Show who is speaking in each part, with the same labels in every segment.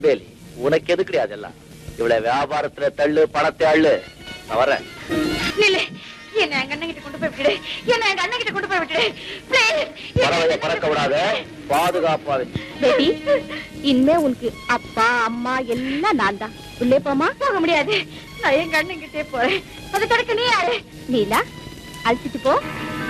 Speaker 1: வேலி உனக்கு எதுக்குடி அதெல்லாம் இவ்வளவு வியாபாரத்துல தள்ளு பணத்தை அள்ளு நான் வரேன்
Speaker 2: நில்லு என்ன எங்க அண்ணன் கிட்ட கொண்டு போய் விட்டுடு என்ன எங்க அண்ணன் கிட்ட கொண்டு போய் விட்டுடு Please.
Speaker 1: பறவைய பறக்க விடாத பாதுகாப்பா வை.
Speaker 3: பேபி இனிமே உனக்கு அப்பா அம்மா எல்லாம் நான் தான் உள்ளே போமா
Speaker 2: போக முடியாது நான் எங்க அண்ணன் கிட்டே போறேன் அதை தடுக்க நீ யாரு
Speaker 3: நீலா அழைச்சிட்டு போ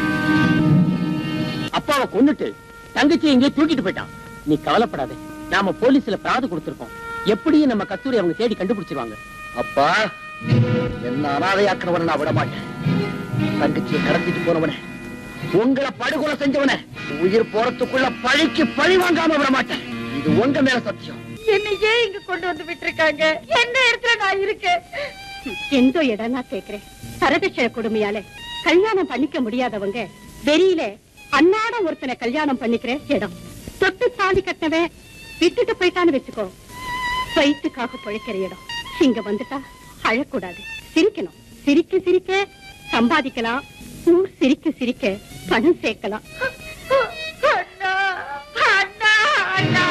Speaker 4: அப்பாவை கொன்னுட்டு தங்கச்சி எங்கேயோ தூக்கிட்டு போயிட்டான் நீ கவலைப்படாத நாம போலீஸ்ல பிராது கொடுத்திருக்கோம் எப்படியும் நம்ம கஸ்தூரி அவங்க தேடி கண்டுபிடிச்சிருவாங்க
Speaker 1: அப்பா என்ன அனாதையாக்குறவன நான் விட மாட்டேன் தங்கச்சியை கடத்திட்டு போனவன உங்களை படுகொலை செஞ்சவன உயிர் போறதுக்குள்ள பழிக்கு பழி வாங்காம விட மாட்டேன் இது உங்க மேல சத்தியம்
Speaker 2: என்னை ஏன் இங்க கொண்டு வந்து விட்டுருக்காங்க எந்த இடத்துல நான் இருக்கேன்
Speaker 3: எந்த இடம் நான் கேக்குறேன் சரதட்சண கொடுமையால கல்யாணம் பண்ணிக்க முடியாதவங்க வெறியில அன்னாட ஒருத்தனை கல்யாணம் பண்ணிக்கிற இடம் தொட்டு தாலி கட்டினவன் விட்டுட்டு போயிட்டான்னு வச்சுக்கோ வயிற்றுக்காக பழைக்கிற இடம் இங்க வந்துட்டா அழக்கூடாது சிரிக்கணும் சிரிக்க சிரிக்க சம்பாதிக்கலாம் ஊர் சிரிக்க சிரிக்க பணம் சேர்க்கலாம்
Speaker 2: அண்ணா அண்ணா அண்ணா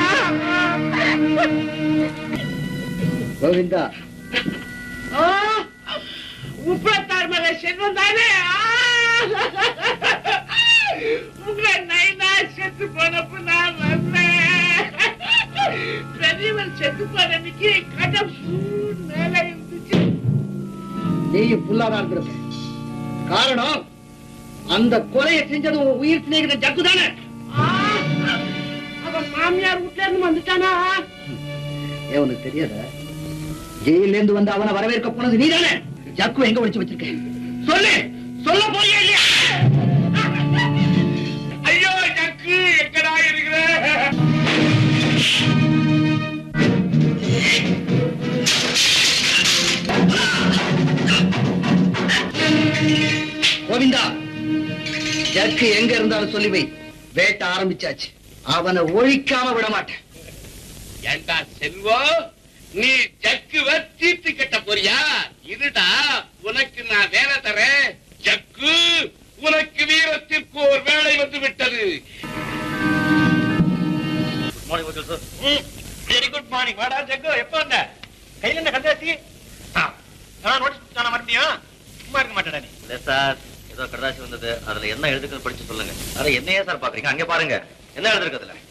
Speaker 1: கோவிந்தா
Speaker 5: முப்பத்தாறு மலை செல்வம் தானே உங்களை நைனா செத்து போனப்ப நான் வந்தேன் பெரியவன் செத்து போன அன்னைக்கு கடை full மேல இருந்துச்சு
Speaker 6: நீயும் புல்லாதான் இருக்க காரணம் அந்த கொலையை செஞ்சது உன் உயிர் சிநேகிதன் ஜக்கு தானே
Speaker 5: ஆ, அவன் மாமியார் வீட்டுல இருந்து வந்துட்டானா
Speaker 6: ஏன் உனக்கு தெரியாத ஜெயில இருந்து வந்து அவனை வரவேற்க போனது நீதானே ஜக்கு எங்க ஒளிச்சு வச்சிருக்க சொல்லு சொல்ல போறியா இல்லையா
Speaker 5: ஐயோ ஜக்கு எங்கடா இருக்கிற
Speaker 6: கோவிந்தா ஜக்கு எங்க இருந்தாலும் சொல்லி வை வேட்ட ஆரம்பிச்சாச்சு அவனை ஒழிக்காம விட மாட்டேன்
Speaker 5: ஏண்டா செல்வம் நீ ஜக்குவ தீர்த்து கட்ட போறியா இதுடா உனக்கு நான் வேலை தரேன் ஜக்கு உனக்கு வீரத்திற்கு ஒரு வேலை வந்து விட்டது வெரி குட் மார்னிங் வாடா ஜக்கு எப்ப வந்த கையில என்ன கந்தாசி நான் நோட்டீஸ் தான மறுபடியும் சும்மா இருக்க மாட்டேடா நீ
Speaker 1: இல்ல சார் ஏதோ கடதாசி வந்தது அதுல என்ன எழுதுக்குன்னு படிச்சு சொல்லுங்க அட என்னையே சார் பாக்குறீங்க அங்க பாருங்க என்ன எழுதிருக்கு அதுல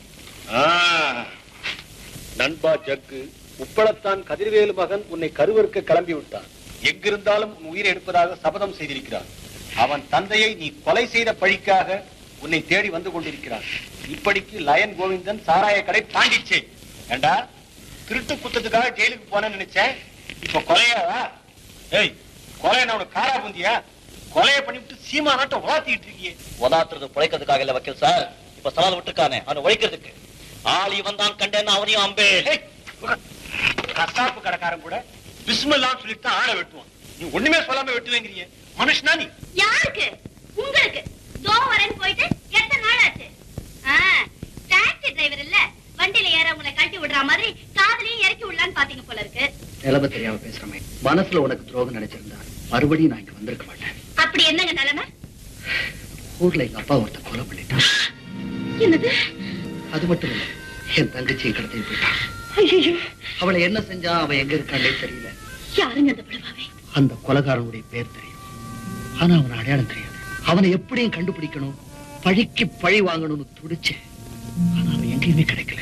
Speaker 7: நண்பா ஜக்கு உப்பளத்தான் கதிர்வேலு மகன் உன்னை கருவறுக்க கிளம்பி விட்டான் எங்கிருந்தாலும் உன் உயிரை எடுப்பதாக சபதம் செய்திருக்கிறான் அவன் தந்தையை நீ கொலை செய்த பழிக்காக உன்னை தேடி வந்து கொண்டிருக்கிறான் இப்படிக்கு லயன் கோவிந்தன் சாராய கடை தாண்டிச்சே ஏண்டா திருட்டு குத்தத்துக்காக ஜெயிலுக்கு போனேன்னு நினைச்சேன் இப்ப கொலையாவா ஏய் கொலை என்ன உனக்கு காரா புந்தியா கொலையை பண்ணிவிட்டு சீமா நாட்டை உலாத்திட்டு இருக்கியே
Speaker 1: உதாத்துறது பிழைக்கிறதுக்காக இல்ல வக்கீல் சார் இப்ப சவால் விட்டுருக்கானே அவனை ஒழிக்கிறதுக்கு ஆளி வந்தான் கண்டேன்னு அவனையும் அம்பே
Speaker 7: ஏய், கசாப்பு கடைக்காரன் கூட பிஸ்மில்லான்னு சொல்லிட்டு தான் ஆளை வெட்டுவான் நீ ஒண்ணுமே சொல்லாம வெட்டுவேங்கிறிய மனுஷனா நீ
Speaker 2: யாருக்கு உங்களுக்கு தோ வரேன்னு போயிட்டு எத்தனை நாள் ஆச்சு டாக்ஸி டிரைவர் இல்ல வண்டியில ஏற உங்களை கழட்டி விடுற மாதிரி காதலையும் இறக்கி விடலான்னு பாத்தீங்க போல இருக்கு
Speaker 6: நிலைமை தெரியாம பேசுறமே மனசுல உனக்கு துரோகம் நினைச்சிருந்தா மறுபடியும் நான் இங்க வந்திருக்க மாட்டேன்
Speaker 2: அப்படி என்னங்க நிலைமை
Speaker 6: ஊர்ல எங்க அப்பா ஒருத்த கொலை பண்ணிட்டான்
Speaker 2: என்னது
Speaker 6: அது மட்டும் இல்ல என் தங்கச்சியை கடத்தி போயிட்டான்
Speaker 2: ஐயோ
Speaker 6: அவளை என்ன செஞ்சா அவன் எங்க இருக்கானே தெரியல
Speaker 2: யாருங்க அந்த படுவாவே
Speaker 6: அந்த கொலகாரனுடைய பேர் தெரியும் ஆனா அவன் அடையாளம் தெரியாது அவனை எப்படியும் கண்டுபிடிக்கணும் பழிக்கு பழி வாங்கணும்னு துடிச்சேன் ஆனா அவன் எங்கேயுமே கிடைக்கல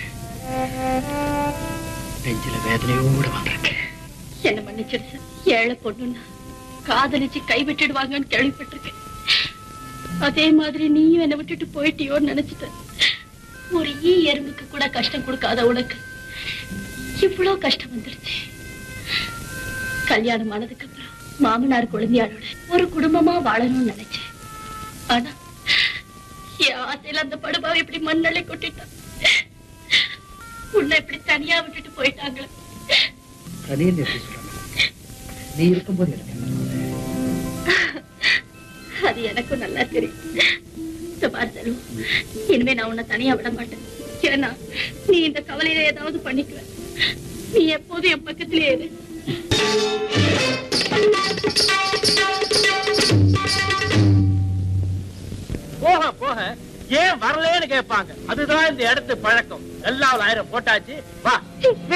Speaker 6: நெஞ்சில வேதனையோட வந்திருக்கேன்
Speaker 3: என்ன மன்னிச்சிரு சார் ஏழை பொண்ணுன்னா காதலிச்சு கை விட்டுடுவாங்கன்னு கேள்விப்பட்டிருக்கேன் அதே மாதிரி நீயும் என்னை விட்டுட்டு போயிட்டியோன்னு நினைச்சிட்டேன் ஒரு ஈ எறும்புக்கு கூட கஷ்டம் கொடுக்காத உனக்கு இவ்வளவு கஷ்டம் வந்துருச்சு கல்யாணம் ஆனதுக்கு அப்புறம் மாமனார் குழந்தையாளோட ஒரு குடும்பமா வாழணும்னு நினைச்சேன் ஆனா என் ஆசையில அந்த படுபாவை இப்படி மண்ணள்ளி கொட்டிட்டான் உன்னை இப்படி தனியா விட்டுட்டு போயிட்டாங்களே
Speaker 6: தனியில் எப்படி சொல்றாங்க நீ இருக்கும்போது எனக்கு என்ன கவலை?
Speaker 3: அது எனக்கும் நல்லா தெரியும் இந்த பார் செல்வம், இனிமே நான் உன்னை தனியா விட மாட்டேன் ஏன்னா நீ இந்த கவலையில ஏதாவது பண்ணிக்குவ நீ எப்போதும் என் பக்கத்திலே இரு
Speaker 4: போக போக ஏன் வரலன்னு கேட்பாங்க அதுதான் இந்த இடத்து பழக்கம் எல்லா ஆயிரம் போட்டாச்சு வா